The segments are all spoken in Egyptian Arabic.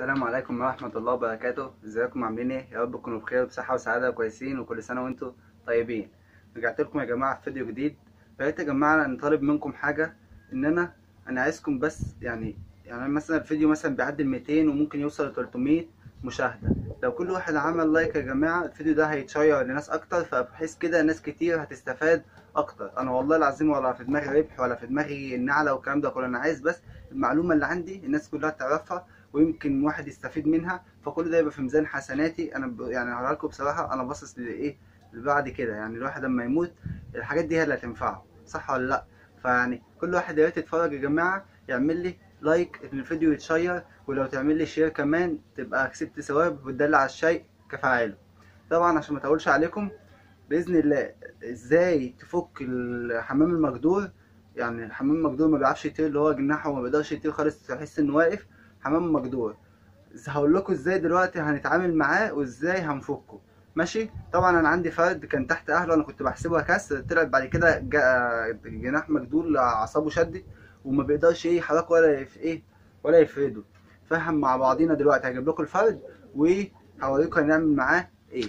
السلام عليكم ورحمة الله وبركاته ازيكم عاملين ايه يا رب تكونوا بخير بصحة وسعادة وكويسين وكل سنة وانتم طيبين رجعت لكم يا جماعة في فيديو جديد فقلت يا جماعة انا طالب منكم حاجة ان انا انا عايزكم بس يعني يعني مثلا الفيديو مثلا بيعدي ال 200 وممكن يوصل ل 300 مشاهدة لو كل واحد عمل لايك يا جماعة الفيديو ده هيتشير لناس اكتر فبحيث كده ناس كتير هتستفاد اكتر انا والله العظيم ولا في دماغي ربح ولا في دماغي النعلة والكلام ده كله انا عايز بس المعلومة اللي عندي الناس كلها تعرفها ويمكن واحد يستفيد منها فكل ده يبقى في ميزان حسناتي انا ب... يعني هقول لكم بصراحه انا باصص لايه لبعد كده يعني الواحد لما يموت الحاجات دي هي اللي هتنفعه صح ولا لا فيعني كل واحد يا ريت يتفرج يا جماعه يعمل لي لايك ان الفيديو يتشير ولو تعمل لي شير كمان تبقى كسبت ثواب وتدل على الشيء كفاعله طبعا عشان ما اطولش عليكم باذن الله ازاي تفك الحمام المجدور يعني الحمام المجدور ما بيعرفش يطير اللي هو جناحه وما بيقدرش يطير خالص تحس انه واقف حمام مجدور هقول لكم ازاي دلوقتي هنتعامل معاه وازاي هنفكه ماشي طبعا انا عندي فرد كان تحت اهله انا كنت بحسبها كسر طلعت بعد كده جناح مجدول اعصابه شدت وما بيقدرش ايه يحركه ولا يف ايه ولا يفرده فهم مع بعضينا دلوقتي هجيب لكم الفرد وهوريكم هنعمل معاه ايه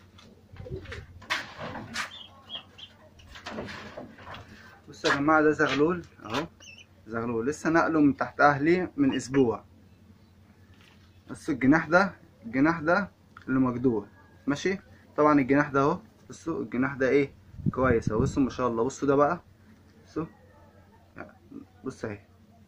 بصوا يا جماعه ده زغلول اهو زغلول لسه نقله من تحت اهلي من اسبوع بصوا الجناح ده الجناح ده اللي مجدور ماشي طبعا الجناح ده اهو بصوا الجناح ده ايه كويس اهو بصوا ما شاء الله بصوا ده بقى بصوا بص اهي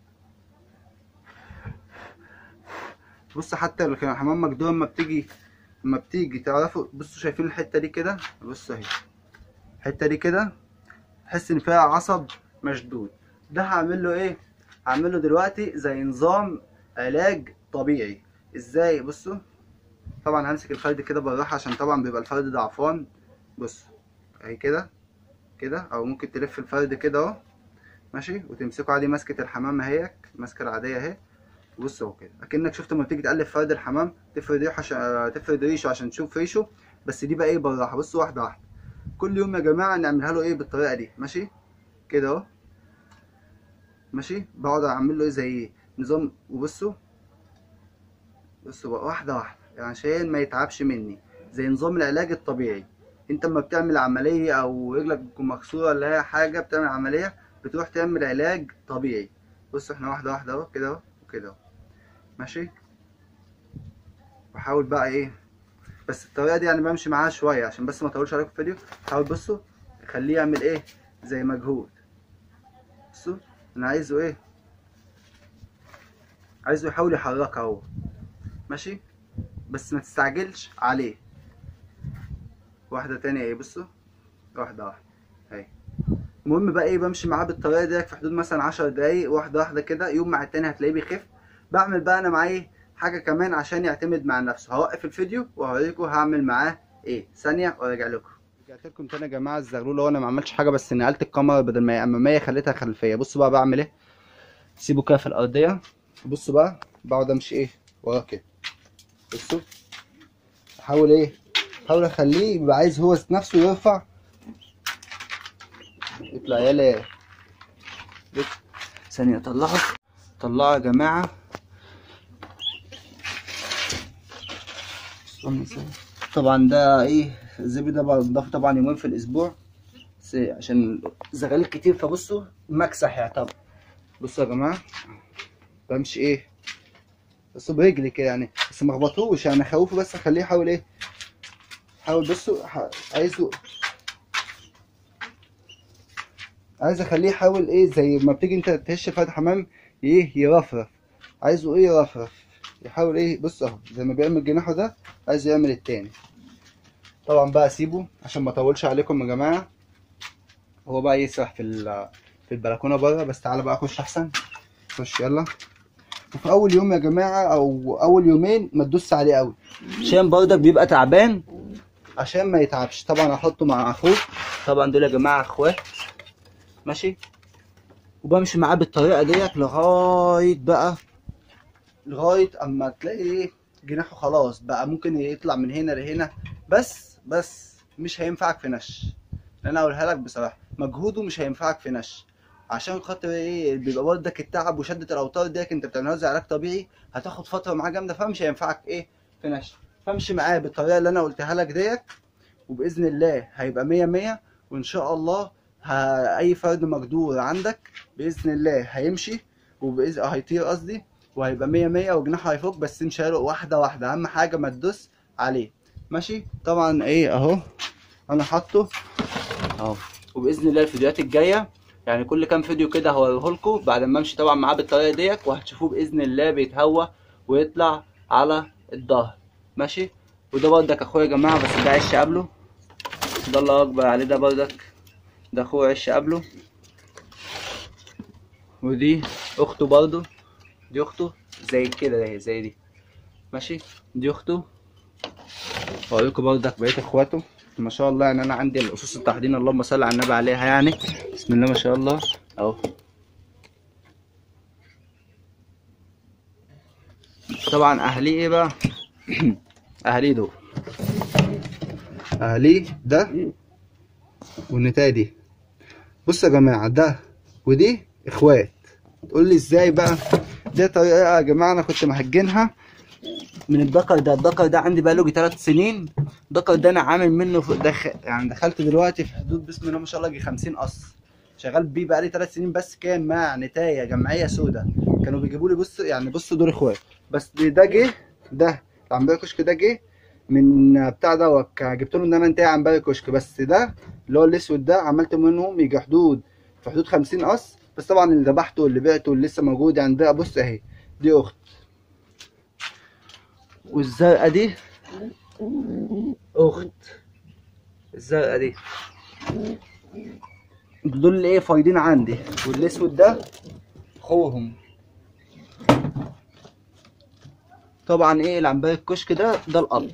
بص حتى الحمام مجدور لما بتيجي لما بتيجي تعرفوا بصوا شايفين الحته دي كده بصوا اهي الحته دي كده تحس ان فيها عصب مشدود ده هعمل له ايه هعمل له دلوقتي زي نظام علاج طبيعي ازاي بصوا طبعا همسك الفرد كده بالراحه عشان طبعا بيبقى الفرد ضعفان بصوا اهي كده كده او ممكن تلف الفرد كده اهو ماشي وتمسكه عادي ماسكه الحمام اهيك الماسكه العاديه اهي بص اهو كده اكنك شفت لما بتيجي تقلب فرد الحمام تفرد ريشه عشان تفرد ريشه عشان تشوف ريشه بس دي بقى ايه بالراحه بصوا واحده واحده كل يوم يا جماعه نعملها له ايه بالطريقه دي ماشي كده اهو ماشي بقعد اعمل له ايه زي نظام وبصوا بصوا بقى واحده واحده يعني عشان ما يتعبش مني زي نظام العلاج الطبيعي انت اما بتعمل عمليه او رجلك بتكون مكسوره ولا هي حاجه بتعمل عمليه بتروح تعمل علاج طبيعي بصوا احنا واحده واحده اهو كده اهو وكده اهو ماشي بحاول بقى ايه بس الطريقه دي يعني بمشي معاها شويه عشان بس ما اطولش عليكم الفيديو حاول بصوا خليه يعمل ايه زي مجهود بصوا انا عايزه ايه عايزه يحاول يحركها هو ماشي بس ما تستعجلش عليه واحده تانية ايه بصوا واحده واحده اهي المهم بقى ايه بمشي معاه بالطريقه دي في حدود مثلا 10 دقايق واحده واحده كده يوم مع التاني هتلاقيه بيخف بعمل بقى انا معاه ايه حاجه كمان عشان يعتمد مع نفسه هوقف الفيديو وهوريكم هعمل معاه ايه ثانيه وارجع لكم رجعت لكم تاني يا جماعه الزغلول هو انا ما عملتش حاجه بس نقلت الكاميرا بدل ما هي اماميه خليتها خلفيه بصوا بقى بعمل ايه سيبه كده في الارضيه بصوا بقى بقعد امشي ايه وراه كده بصوا احاول ايه احاول اخليه يبقى عايز هو نفسه يرفع يطلع يلا ثانيه طلعه طلعه يا جماعه طبعا ده ايه الزبي ده بنضاف طبعا يومين في الاسبوع بس عشان زغاليل كتير فبصوا مكسح يعتبر بصوا يا جماعه بمشي ايه بصوا برجلي كده يعني بس ما اخبطوش يعني اخوفه بس اخليه يحاول ايه حاول بصوا عايزه عايز اخليه يحاول ايه زي ما بتيجي انت تهش فرد حمام ايه يرفرف عايزه ايه يرفرف يحاول ايه بص اهو زي ما بيعمل جناحه ده عايز يعمل التاني طبعا بقى اسيبه عشان ما اطولش عليكم يا جماعه هو بقى يسرح في في البلكونه بره بس تعالى بقى اخش احسن خش يلا وفي اول يوم يا جماعه او اول يومين ما تدوس عليه قوي عشان برضك بيبقى تعبان عشان ما يتعبش طبعا احطه مع اخوه طبعا دول يا جماعه اخوات ماشي وبمشي معاه بالطريقه ديت لغايه بقى لغايه اما تلاقي ايه جناحه خلاص بقى ممكن يطلع من هنا لهنا بس بس مش هينفعك في نش انا اقولها لك بصراحه مجهوده مش هينفعك في نش عشان خاطر ايه بيبقى برضك التعب وشده الاوتار ديك انت بتعملها زي علاج طبيعي هتاخد فتره معاه جامده فمش هينفعك ايه في نشف فامشي معاه بالطريقه اللي انا قلتها لك ديت وباذن الله هيبقى مية مية وان شاء الله ه... اي فرد مقدور عندك باذن الله هيمشي وباذن هيطير قصدي وهيبقى مية مية وجناحه هيفك بس نشيله واحده واحده اهم حاجه ما تدوس عليه ماشي طبعا ايه اهو انا حاطه اهو وباذن الله الفيديوهات الجايه يعني كل كام فيديو كده هوريه لكم بعد ما امشي طبعا معاه بالطريقه ديت وهتشوفوه باذن الله بيتهوى ويطلع على الظهر ماشي وده برضك اخويا يا جماعه بس ده عش قبله ده الله اكبر عليه ده برضك ده اخوه عش قبله ودي اخته برضه دي اخته زي كده اهي زي دي ماشي دي اخته واوريكم برضك بقيه اخواته ما شاء الله يعني انا عندي الاسس التحضين اللهم صل على النبي عليها يعني بسم الله ما شاء الله اهو طبعا اهلي ايه بقى اهلي دول اهلي ده والنتايه دي بص يا جماعه ده ودي اخوات تقول لي ازاي بقى دي طريقه يا جماعه انا كنت مهجنها من الدكر ده الدكر ده عندي بقاله يجي 3 سنين الدكر ده انا عامل منه في دخ... يعني دخلت دلوقتي في حدود بسم الله ما شاء الله يجي 50 قص شغال بيه بقالي 3 سنين بس كان مع نتايه جمعيه سودا كانوا بيجيبوا لي بص يعني بص دول اخوات بس ده جه ده عنبري كشك ده جه من بتاع دوت جبت له ان انا انتهي عنبري كشك بس ده اللي هو الاسود ده عملت منهم يجي حدود في حدود 50 قص بس طبعا اللي ذبحته واللي بعته واللي لسه موجود يعني ده بص اهي دي اخت والزرقاء دي اخت الزرقاء دي دول اللي ايه فايضين عندي والاسود ده اخوهم طبعا ايه العنبري الكشك ده ده الاب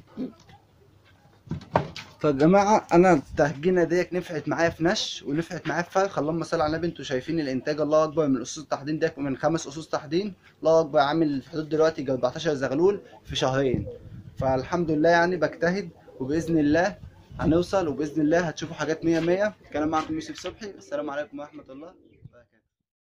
فيا جماعه انا التهجينه ديت نفعت معايا في نش ونفعت معايا في فرخ اللهم صل على النبي انتوا شايفين الانتاج الله اكبر من اسس التحضين ديت من خمس اسس تحضين الله اكبر عامل في حدود دلوقتي يجي 14 زغلول في شهرين فالحمد لله يعني بجتهد وباذن الله هنوصل وباذن الله هتشوفوا حاجات 100 100 كان معكم يوسف صبحي السلام عليكم ورحمه الله